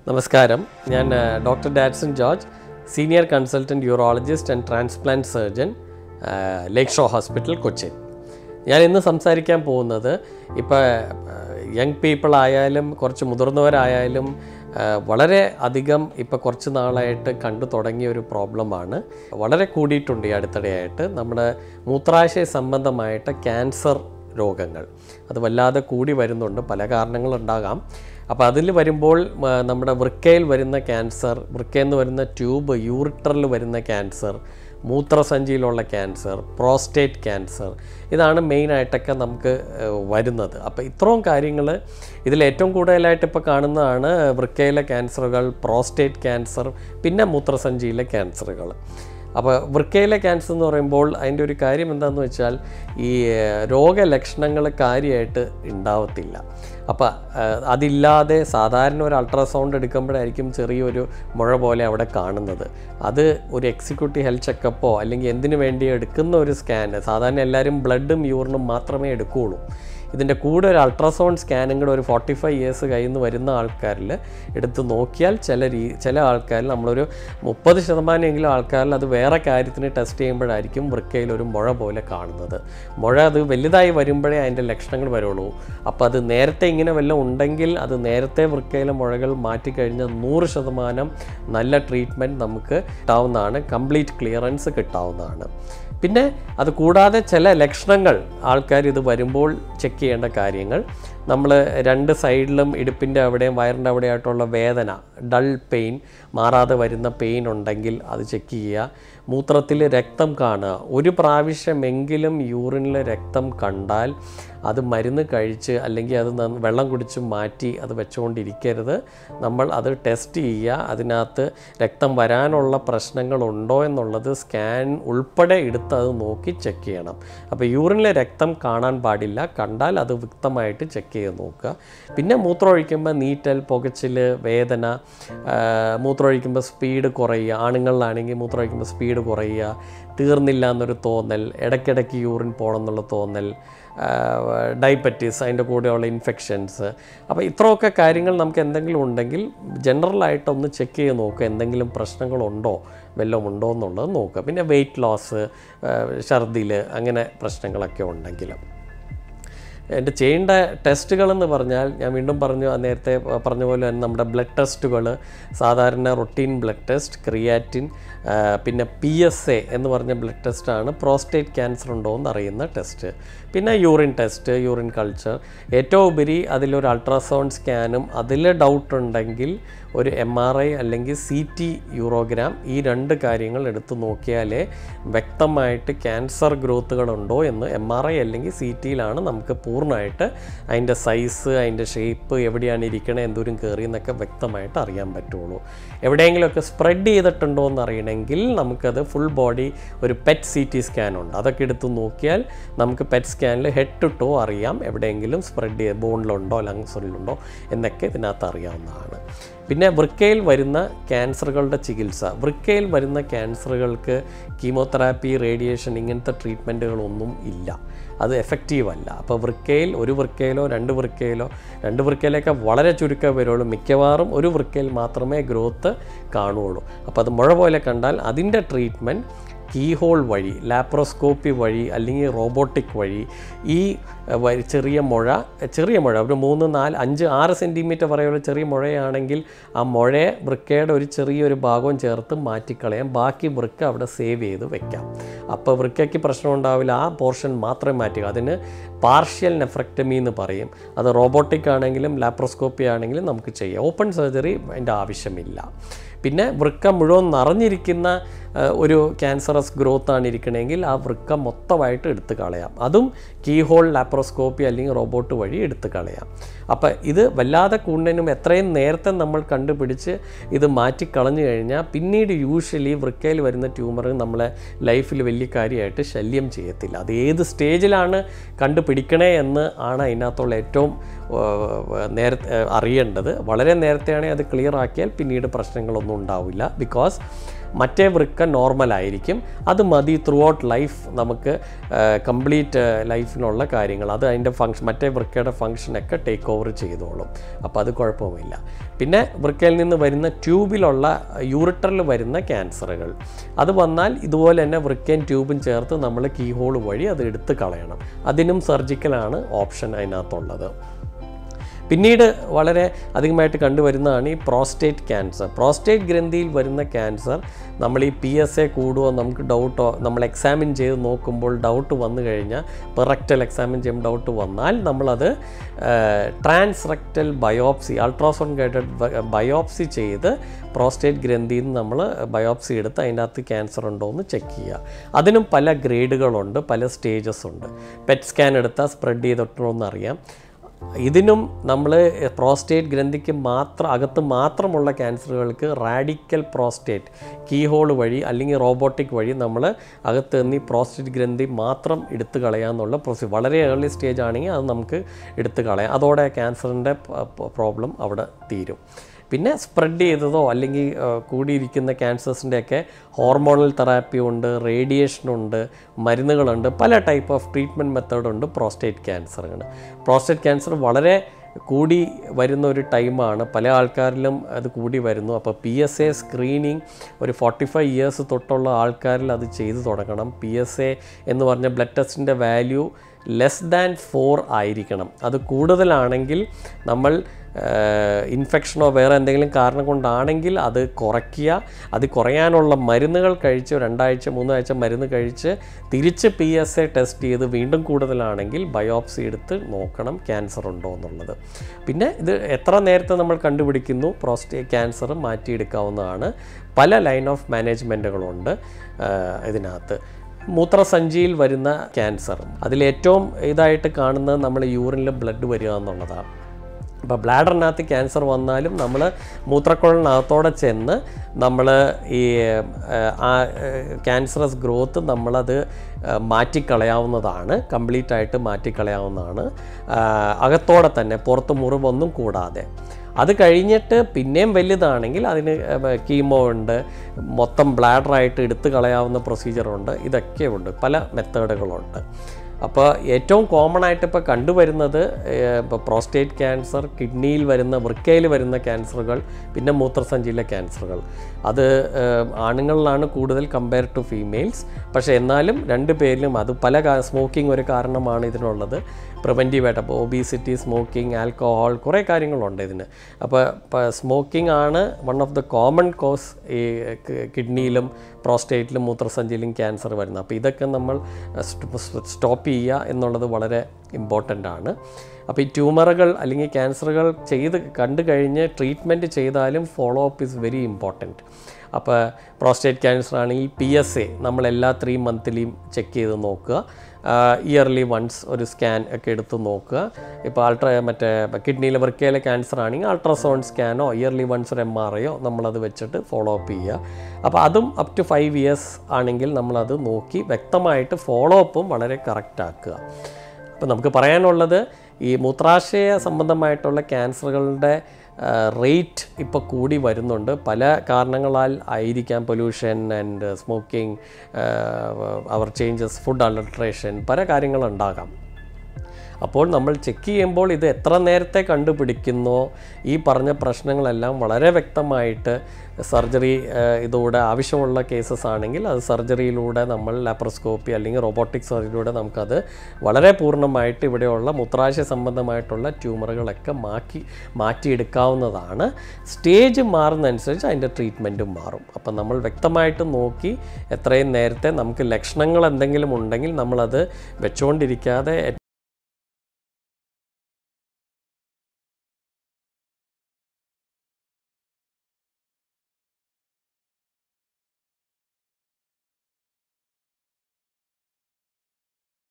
നമസ്കാരം ഞാൻ doctor Dadson George senior consultant urologist and transplant surgeon Lakeshore hospital Cochin ഞാൻ ഇന്ന് സംസാരിക്കാൻ പോകുന്നത് ഇപ്പോൾ യങ് പീപ്പിൾ ആയാലും കുറച്ച് മുതിർന്നവരായാലും ആ, വളരെ അധികം ഇപ്പോൾ കുറച്ച് നാളായിട്ട് കണ്ടു തുടങ്ങിയ ഒരു പ്രോബ്ലമാണ് വളരെ കൂടിയിട്ടുണ്ട് ഈ അടുത്തിടെയായിട്ട് നമ്മുടെ മൂത്രാശയ സംബന്ധമായിട്ട് ക്യാൻസർ രോഗങ്ങൾ അത് വല്ലാതെ കൂടി വരുന്നുണ്ട് പല കാരണങ്ങളുണ്ടാകാം അപ്പോൾ അതിൽ വരുമ്പോൾ ആ, നമ്മുടെ വൃക്കയിൽ വരുന്ന ക്യാൻസർ വൃക്കയിൽ വരുന്ന ട്യൂബ് യൂറിറ്ററിൽ വരുന്ന ക്യാൻസർ മൂത്രസഞ്ചിയിലുള്ള ക്യാൻസർ പ്രോസ്റ്റേറ്റ് ക്യാൻസർ ഇതാണ് മെയിനായിട്ടൊക്കെ നമുക്ക് ആ, വരുന്നത് അപ്പോൾ ഇത്രയും കാര്യങ്ങൾ ഇതിൽ ഏറ്റവും കൂടുതലായിട്ട് ഇപ്പോൾ കാണുന്നതാണ് വൃക്കയിലെ ക്യാൻസറുകൾ പ്രോസ്റ്റേറ്റ് ക്യാൻസർ പിന്നെ മൂത്രസഞ്ചിയിലെ ക്യാൻസറുകൾ അപ്പോൾ വൃക്കയിലെ ക്യാൻസർ എന്ന് പറയുമ്പോൾ അതിൻ്റെ ഒരു കാര്യം എന്താണെന്ന് വെച്ചാൽ ഈ ഏഹ്, രോഗലക്ഷണങ്ങൾ കാര്യമായിട്ട് ഉണ്ടാവത്തില്ല അപ്പോൾ ഏഹ്, അതില്ലാതെ സാധാരണ ഒരു അൾട്രാസൗണ്ട് എടുക്കുമ്പോഴായിരിക്കും ചെറിയൊരു മുഴ പോലെ അവിടെ കാണുന്നത് അത് ഒരു എക്സിക്യൂട്ടീവ് ഹെൽത്ത് ചെക്കപ്പോ അല്ലെങ്കിൽ എന്തിനു വേണ്ടി എടുക്കുന്ന ഒരു സ്കാൻ സാധാരണ എല്ലാവരും ബ്ലഡും യൂറിനും മാത്രമേ എടുക്കുകയുള്ളൂ ഇതിൻ്റെ കൂടെ ഒരു അൾട്രാസൗണ്ട് സ്കാനും കൂടെ ഒരു ഫോർട്ടി ഫൈവ് ഇയേഴ്സ് കയ്യിൽ നിന്ന് വരുന്ന ആൾക്കാരിൽ എടുത്ത് നോക്കിയാൽ ചില രീ ചില ആൾക്കാരിൽ നമ്മളൊരു മുപ്പത് ശതമാനമെങ്കിലും ആൾക്കാരിൽ അത് വേറെ കാര്യത്തിന് ടെസ്റ്റ് ചെയ്യുമ്പോഴായിരിക്കും വൃക്കയിൽ ഒരു മുഴ പോലെ കാണുന്നത് മുഴ അത് വലുതായി വരുമ്പോഴേ അതിൻ്റെ ലക്ഷണങ്ങൾ വരുള്ളൂ അപ്പോൾ അത് നേരത്തെ ഇങ്ങനെ വല്ലതും ഉണ്ടെങ്കിൽ അത് നേരത്തെ വൃക്കയിലെ മുഴകൾ മാറ്റിക്കഴിഞ്ഞാൽ നൂറ് ശതമാനം നല്ല ട്രീറ്റ്മെൻറ്റ് നമുക്ക് കിട്ടാവുന്നതാണ് കംപ്ലീറ്റ് ക്ലിയറൻസ് കിട്ടാവുന്നതാണ് പിന്നെ അത് കൂടാതെ ചില ലക്ഷണങ്ങൾ ആൾക്കാർ ഇത് വരുമ്പോൾ ചെക്ക് ചെയ്യേണ്ട കാര്യങ്ങൾ നമ്മൾ രണ്ട് സൈഡിലും ഇടുപ്പിൻ്റെ അവിടെയും വയറിൻ്റെ അവിടെയായിട്ടുള്ള വേദന ഡൾ പെയിൻ മാറാതെ വരുന്ന പെയിൻ ഉണ്ടെങ്കിൽ അത് ചെക്ക് ചെയ്യുക മൂത്രത്തിൽ രക്തം കാണുക ഒരു പ്രാവശ്യമെങ്കിലും യൂറിനിൽ രക്തം കണ്ടാൽ അത് മരുന്ന് കഴിച്ച് അല്ലെങ്കിൽ അത് നന്ന- വെള്ളം കുടിച്ച് മാറ്റി അത് വെച്ചുകൊണ്ടിരിക്കരുത് നമ്മൾ അത് ടെസ്റ്റ് ചെയ്യുക അതിനകത്ത് രക്തം വരാനുള്ള പ്രശ്നങ്ങളുണ്ടോ എന്നുള്ളത് സ്കാൻ ഉൾപ്പെടെ എടുത്ത് അത് നോക്കി ചെക്ക് ചെയ്യണം അപ്പോൾ യൂറിനിലെ രക്തം കാണാൻ പാടില്ല കണ്ടാൽ അത് വ്യക്തമായിട്ട് ചെക്ക് ചെയ്ത് നോക്കുക പിന്നെ മൂത്രമൊഴിക്കുമ്പോൾ നീറ്റൽ പുകച്ചിൽ വേദന ആ, മൂത്രമൊഴിക്കുമ്പോൾ സ്പീഡ് കുറയുക ആണുങ്ങളിലാണെങ്കിൽ മൂത്രമൊഴിക്കുമ്പോൾ സ്പീഡ് കുറയുക തീർന്നില്ല എന്നൊരു തോന്നൽ ഇടയ്ക്കിടയ്ക്ക് യൂറിൻ പോകണം എന്നുള്ള തോന്നൽ ഡയബറ്റീസ് അതിൻ്റെ കൂടെയുള്ള ഇൻഫെക്ഷൻസ് അപ്പോൾ ഇത്രയൊക്കെ കാര്യങ്ങൾ നമുക്ക് എന്തെങ്കിലും ഉണ്ടെങ്കിൽ ജനറലായിട്ടൊന്ന് ചെക്ക് ചെയ്ത് നോക്കുക എന്തെങ്കിലും പ്രശ്നങ്ങളുണ്ടോ വല്ലതും ഉണ്ടോ എന്നുള്ളത് നോക്കുക പിന്നെ വെയിറ്റ് ലോസ് ഛർദിൽ അങ്ങനെ പ്രശ്നങ്ങളൊക്കെ ഉണ്ടെങ്കിലും എൻ്റെ ചെയ്യേണ്ട ടെസ്റ്റുകളെന്ന് പറഞ്ഞാൽ ഞാൻ വീണ്ടും പറഞ്ഞു ആ നേരത്തെ പറഞ്ഞ പോലെ തന്നെ നമ്മുടെ ബ്ലഡ് ടെസ്റ്റുകൾ സാധാരണ റൊട്ടീൻ ബ്ലഡ് ടെസ്റ്റ് ക്രിയാറ്റിൻ ആ, പിന്നെ പി എസ് എ എന്ന് പറഞ്ഞ ബ്ലഡ് ടെസ്റ്റാണ് പ്രോസ്റ്റേറ്റ് ക്യാൻസർ ഉണ്ടോ എന്ന് അറിയുന്ന ടെസ്റ്റ് പിന്നെ യൂറിൻ ടെസ്റ്റ് യൂറിൻ കൾച്ചർ ഏറ്റവും ഉപരി അതിലൊരു അൾട്രാസൗണ്ട് സ്കാനും അതിൽ ഡൗട്ട് ഉണ്ടെങ്കിൽ ഒരു എം ആർ ഐ അല്ലെങ്കിൽ സി ടി യൂറോഗ്രാം ഈ രണ്ട് കാര്യങ്ങൾ എടുത്ത് നോക്കിയാലേ വ്യക്തമായിട്ട് ക്യാൻസർ ഗ്രോത്തുകളുണ്ടോ എന്ന് എം ആർ ഐ അല്ലെങ്കിൽ സി ടിയിലാണ് നമുക്ക് പൂർണ്ണമായിട്ട് അതിൻ്റെ സൈസ് അതിൻ്റെ ഷേപ്പ് എവിടെയാണ് ഇരിക്കണത് എന്തോരം കയറി എന്നൊക്കെ വ്യക്തമായിട്ട് അറിയാൻ പറ്റുള്ളൂ എവിടെയെങ്കിലുമൊക്കെ സ്പ്രെഡ് ചെയ്തിട്ടുണ്ടോ എന്ന് അറിയണമെങ്കിൽ നമുക്കത് ഫുൾ ബോഡി ഒരു പെറ്റ് സി ടി സ്കാൻ ഉണ്ട് അതൊക്കെ എടുത്ത് നോക്കിയാൽ നമുക്ക് പെറ്റ് സ്കാനിൽ ഹെഡ് ടു ടോ അറിയാം എവിടെയെങ്കിലും സ്പ്രെഡ് ചെയ്ത് ബോണിലുണ്ടോ ലങ്സിലുണ്ടോ എന്നൊക്കെ ഇതിനകത്ത് അറിയാവുന്നതാണ് പിന്നെ വൃക്കയിൽ വരുന്ന ക്യാൻസറുകളുടെ ചികിത്സ വൃക്കയിൽ വരുന്ന ക്യാൻസറുകൾക്ക് കീമോതെറാപ്പി റേഡിയേഷൻ ഇങ്ങനത്തെ ട്രീറ്റ്മെൻറ്റുകളൊന്നും ഇല്ല അത് എഫക്റ്റീവ് അല്ല അപ്പോൾ വൃക്കയിൽ ഒരു വൃക്കയിലോ രണ്ട് വൃക്കയിലോ രണ്ട് വൃക്കയിലൊക്കെ വളരെ ചുരുക്കം വരുള്ളൂ മിക്കവാറും ഒരു വൃക്കയിൽ മാത്രമേ ഗ്രോത്ത് കാണുകയുള്ളൂ അപ്പോൾ അത് മുഴ പോലെ കണ്ടാൽ അതിൻ്റെ ട്രീറ്റ്മെൻറ്റ് കീഹോൾ വഴി ലാപ്രോസ്കോപ്പി വഴി അല്ലെങ്കിൽ റോബോട്ടിക് വഴി ഈ അഹ്, വ- ചെറിയ മുഴ ചെറിയ മുഴ ഒരു മൂന്ന് നാല് അഞ്ച് ആറ് സെൻറ്റിമീറ്റർ വരെയുള്ള ചെറിയ മുഴയാണെങ്കിൽ ആ മുഴയെ വൃക്കയുടെ ഒരു ചെറിയൊരു ഭാഗവും ചേർത്ത് മാറ്റിക്കളയാം ബാക്കി വൃക്ക അവിടെ സേവ് ചെയ്ത് വെക്കാം അപ്പോൾ വൃക്കയ്ക്ക് പ്രശ്നം ഉണ്ടാവില്ല ആ പോർഷൻ മാത്രമേ മാറ്റുക അതിന് പാർഷ്യൽ നെഫ്രക്ടമി എന്ന് പറയും അത് റോബോട്ടിക് ആണെങ്കിലും ലാപ്രോസ്കോപ്പി ആണെങ്കിലും നമുക്ക് ചെയ്യാം ഓപ്പൺ സർജറി അതിൻ്റെ ആവശ്യമില്ല പിന്നെ വൃക്ക മുഴുവൻ നിറഞ്ഞിരിക്കുന്ന ആ, ഒരു ക്യാൻസറസ് ഗ്രോത്ത് ആണ് ഇരിക്കണമെങ്കിൽ ആ വൃക്ക മൊത്തമായിട്ട് എടുത്ത് കളയാം അതും കീഹോൾ ലാപ്രോസ്കോപ്പി അല്ലെങ്കിൽ റോബോട്ട് വഴി എടുത്ത് കളയാം അപ്പോൾ ഇത് വല്ലാതെ കൂടുന്നതിനും എത്രയും നേരത്തെ നമ്മൾ കണ്ടുപിടിച്ച് ഇത് മാറ്റിക്കളഞ്ഞു കഴിഞ്ഞാൽ പിന്നീട് യൂഷ്വലി വൃക്കയിൽ വരുന്ന ട്യൂമർ നമ്മളെ ലൈഫിൽ വലിയ കാര്യമായിട്ട് ശല്യം ചെയ്യത്തില്ല അത് ഏത് സ്റ്റേജിലാണ് കണ്ടുപിടിക്കണേ എന്ന് ആണ് അതിനകത്തുള്ള ഏറ്റവും നേരത്തെ അറിയേണ്ടത് വളരെ നേരത്തെയാണെങ്കിൽ അത് ക്ലിയർ ആക്കിയാൽ പിന്നീട് പ്രശ്നങ്ങളൊന്നും ഉണ്ടാവില്ല ബിക്കോസ് മറ്റേ വൃക്ക നോർമലായിരിക്കും അത് മതി ത്രൂ ഔട്ട് ലൈഫ് നമുക്ക് കംപ്ലീറ്റ് ലൈഫിനുള്ള കാര്യങ്ങൾ അത് അതിൻ്റെ ഫങ്ഷൻ മറ്റേ വൃക്കയുടെ ഫങ്ഷനൊക്കെ ടേക്ക് ഓവർ ചെയ്തോളും അപ്പോൾ അത് കുഴപ്പമില്ല പിന്നെ വൃക്കയിൽ നിന്ന് വരുന്ന ട്യൂബിലുള്ള യൂറിട്ടറിൽ വരുന്ന ക്യാൻസറുകൾ അത് വന്നാൽ ഇതുപോലെ തന്നെ വൃക്കയും ട്യൂബും ചേർത്ത് നമ്മൾ കീ ഹോൾ വഴി അത് എടുത്ത് കളയണം അതിനും സർജിക്കലാണ് ഓപ്ഷൻ അതിനകത്തുള്ളത് പിന്നീട് വളരെ അധികമായിട്ട് കണ്ടുവരുന്നതാണ് ഈ പ്രോസ്റ്റേറ്റ് ക്യാൻസർ പ്രോസ്റ്റേറ്റ് ഗ്രന്ഥിയിൽ വരുന്ന ക്യാൻസർ നമ്മൾ ഈ പി എസ് എ കൂടുമോ നമുക്ക് ഡൗട്ടോ നമ്മൾ എക്സാമിൻ ചെയ്ത് നോക്കുമ്പോൾ ഡൗട്ട് വന്നു കഴിഞ്ഞാൽ പെറക്റ്റൽ എക്സാമിൻ ചെയ്യുമ്പോൾ ഡൗട്ട് വന്നാൽ നമ്മളത് transrectal biopsy ultrasound guided biopsy ചെയ്ത് പ്രോസ്റ്റേറ്റ് ഗ്രന്ഥിയിൽ നിന്ന് നമ്മൾ ബയോപ്സി എടുത്ത് അതിൻ്റെ അകത്ത് ക്യാൻസർ ഉണ്ടോ എന്ന് ചെക്ക് ചെയ്യുക അതിനും പല ഗ്രേഡുകളുണ്ട് പല സ്റ്റേജസ് ഉണ്ട് പെറ്റ് സ്കാൻ എടുത്താൽ സ്പ്രെഡ് ചെയ്തിട്ടോ എന്നറിയാം ഇതിനും നമ്മൾ പ്രോസ്റ്റേറ്റ് ഗ്രന്ഥിക്ക് മാത്രം അകത്ത് മാത്രമുള്ള ക്യാൻസറുകൾക്ക് റാഡിക്കൽ പ്രോസ്റ്റേറ്റ് കീ ഹോൾ വഴി അല്ലെങ്കിൽ റോബോട്ടിക് വഴി നമ്മൾ അകത്ത് നിന്ന് ഈ പ്രോസ്റ്റേറ്റ് ഗ്രന്ഥി മാത്രം എടുത്തു കളയാമെന്നുള്ള പ്രൊസീ വളരെ ഏർലി സ്റ്റേജ് ആണെങ്കിൽ അത് നമുക്ക് എടുത്തു കളയാം അതോടെ ക്യാൻസറിൻ്റെ പ്രോബ്ലം അവിടെ തീരും പിന്നെ സ്പ്രെഡ് ചെയ്തതോ അല്ലെങ്കിൽ ആ, കൂടിയിരിക്കുന്ന ക്യാൻസേഴ്സിൻ്റെയൊക്കെ ഹോർമോണൽ തെറാപ്പി ഉണ്ട് റേഡിയേഷൻ ഉണ്ട് മരുന്നുകളുണ്ട് പല ടൈപ്പ് ഓഫ് ട്രീറ്റ്മെൻറ്റ് മെത്തേഡ് ഉണ്ട് പ്രോസ്റ്റേറ്റ് ക്യാൻസറിന് പ്രോസ്റ്റേറ്റ് ക്യാൻസർ വളരെ കൂടി വരുന്ന ഒരു ടൈമാണ് പല ആൾക്കാരിലും അത് കൂടി വരുന്നു അപ്പോൾ പി എസ് എ സ്ക്രീനിങ് ഒരു ഫോർട്ടി ഫൈവ് ഇയേഴ്സ് തൊട്ടുള്ള ആൾക്കാരിൽ അത് ചെയ്തു തുടങ്ങണം പി എസ് എ എന്ന് പറഞ്ഞ ബ്ലഡ് ടെസ്റ്റിൻ്റെ വാല്യൂ ലെസ് ദാൻ ഫോർ ആയിരിക്കണം അത് കൂടുതലാണെങ്കിൽ നമ്മൾ ഇൻഫെക്ഷനോ വേറെ എന്തെങ്കിലും കാരണം കൊണ്ടാണെങ്കിൽ അത് കുറയ്ക്കുക അത് കുറയാനുള്ള മരുന്നുകൾ കഴിച്ച് രണ്ടാഴ്ച മൂന്നാഴ്ച മരുന്ന് കഴിച്ച് തിരിച്ച് പി എസ് എ ടെസ്റ്റ് ചെയ്ത് വീണ്ടും കൂടുതലാണെങ്കിൽ ബയോപ്സി എടുത്ത് നോക്കണം ക്യാൻസർ ഉണ്ടോ എന്നുള്ളത് പിന്നെ ഇത് എത്ര നേരത്തെ നമ്മൾ കണ്ടുപിടിക്കുന്നു പ്രോസ്റ്റേറ്റ് ക്യാൻസർ മാറ്റിയെടുക്കാവുന്നതാണ് പല ലൈൻ ഓഫ് മാനേജ്മെൻറ്റുകളുണ്ട് ഇതിനകത്ത് മൂത്രസഞ്ചിയിൽ വരുന്ന ക്യാൻസർ അതിലേറ്റവും ഇതായിട്ട് കാണുന്നത് നമ്മൾ യൂറിനിൽ ബ്ലഡ് വരിക എന്നുള്ളതാണ് ഇപ്പോൾ ബ്ലാഡറിനകത്ത് ക്യാൻസർ വന്നാലും നമ്മൾ മൂത്രക്കുഴലിനകത്തോടെ ചെന്ന് നമ്മൾ ഈ ഏഹ്, ആ ക്യാൻസറസ് ഗ്രോത്ത് നമ്മളത് ഏഹ്, മാറ്റിക്കളയാവുന്നതാണ് കംപ്ലീറ്റ് ആയിട്ട് മാറ്റിക്കളയാവുന്നതാണ് ആഹ്, അകത്തോടെ തന്നെ പുറത്ത് മുറിവൊന്നും കൂടാതെ അത് കഴിഞ്ഞിട്ട് പിന്നെയും വലുതാണെങ്കിൽ അതിന് കീമോ ഉണ്ട് മൊത്തം ബ്ലാഡറായിട്ട് എടുത്തു കളയാവുന്ന പ്രൊസീജിയറുണ്ട് ഇതൊക്കെ ഉണ്ട് പല മെത്തേഡുകളുണ്ട് അപ്പോൾ ഏറ്റവും കോമൺ ആയിട്ട് ഇപ്പോൾ കണ്ടുവരുന്നത് ഇപ്പോൾ പ്രോസ്റ്റേറ്റ് ക്യാൻസർ കിഡ്നിയിൽ വരുന്ന വൃക്കയിൽ വരുന്ന ക്യാൻസറുകൾ പിന്നെ മൂത്രസഞ്ചിയിലെ ക്യാൻസറുകൾ അത് ഏഹ്, ആണുങ്ങളിലാണ് കൂടുതൽ കമ്പയർ ടു ഫീമെയിൽസ് പക്ഷേ എന്നാലും രണ്ട് പേരിലും അത് പല സ്മോക്കിംഗ് ഒരു കാരണമാണ് ഇതിനുള്ളത് പ്രിവെൻറ്റീവായിട്ട് അപ്പോൾ ഒബീസിറ്റി സ്മോക്കിംഗ് ആൽക്കഹോൾ കുറേ കാര്യങ്ങളുണ്ട് ഇതിന് അപ്പോൾ സ്മോക്കിംഗ് ആണ് one of the common cause ഈ കിഡ്നിയിലും പ്രോസ്റ്റേറ്റിലും മൂത്രസഞ്ചിയിലും ക്യാൻസർ വരുന്നത് അപ്പോൾ ഇതൊക്കെ നമ്മൾ സ്റ്റോപ്പ് ചെയ്യുക എന്നുള്ളത് വളരെ ഇമ്പോർട്ടൻ്റ് ആണ് അപ്പോൾ ഈ ട്യൂമറുകൾ അല്ലെങ്കിൽ ക്യാൻസറുകൾ ചെയ്ത് കണ്ടു കഴിഞ്ഞ് ട്രീറ്റ്മെൻറ്റ് ചെയ്താലും follow up is very important അപ്പോൾ പ്രോസ്റ്റേറ്റ് ക്യാൻസർ ആണെങ്കിൽ പി എസ് എ നമ്മൾ എല്ലാ ത്രീ മന്ത്ലിയും ചെക്ക് ചെയ്ത് നോക്കുക ഇയർലി വൺസ് ഒരു സ്കാൻ ഒക്കെ എടുത്ത് നോക്കുക ഇപ്പോൾ അൾട്രാ മറ്റേ കിഡ്നിയിലെ വൃക്കയിലെ ക്യാൻസർ ആണെങ്കിൽ അൾട്രാസൗണ്ട് സ്കാനോ ഇയർലി വൺസ് ഒരു എം ആർ ഐയോ നമ്മളത് വെച്ചിട്ട് ഫോളോ അപ്പ് ചെയ്യുക അപ്പോൾ അതും അപ് ടു ഫൈവ് ഇയേഴ്സ് ആണെങ്കിൽ നമ്മളത് നോക്കി വ്യക്തമായിട്ട് ഫോളോ അപ്പും വളരെ കറക്റ്റ് ആക്കുക അപ്പോൾ നമുക്ക് പറയാനുള്ളത് ഈ മൂത്രാശയ സംബന്ധമായിട്ടുള്ള ക്യാൻസറുകളുടെ റേറ്റ് ഇപ്പോൾ കൂടി വരുന്നുണ്ട് പല കാരണങ്ങളാൽ ആയിരിക്കാം പൊല്യൂഷൻ ആൻഡ് സ്മോക്കിംഗ് അവർ ചേഞ്ചസ് ഫുഡ് അൾട്രേഷൻ പല കാര്യങ്ങളുണ്ടാകാം അപ്പോൾ നമ്മൾ ചെക്ക് ചെയ്യുമ്പോൾ ഇത് എത്ര നേരത്തെ കണ്ടുപിടിക്കുന്നോ ഈ പറഞ്ഞ പ്രശ്നങ്ങളെല്ലാം വളരെ വ്യക്തമായിട്ട് സർജറി ഇതോടെ ആവശ്യമുള്ള കേസസ് ആണെങ്കിൽ അത് സർജറിയിലൂടെ നമ്മൾ ലാപ്രോസ്കോപ്പി അല്ലെങ്കിൽ റോബോട്ടിക് സർജറിയിലൂടെ നമുക്കത് വളരെ പൂർണ്ണമായിട്ട് ഇവിടെയുള്ള മൂത്രാശയ സംബന്ധമായിട്ടുള്ള ട്യൂമറുകളൊക്കെ മാറ്റി മാറ്റിയെടുക്കാവുന്നതാണ് സ്റ്റേജ് മാറുന്നതനുസരിച്ച് അതിൻ്റെ ട്രീറ്റ്മെൻറ്റും മാറും അപ്പം നമ്മൾ വ്യക്തമായിട്ട് നോക്കി എത്രയും നേരത്തെ നമുക്ക് ലക്ഷണങ്ങൾ എന്തെങ്കിലും ഉണ്ടെങ്കിൽ നമ്മളത് വെച്ചുകൊണ്ടിരിക്കാതെ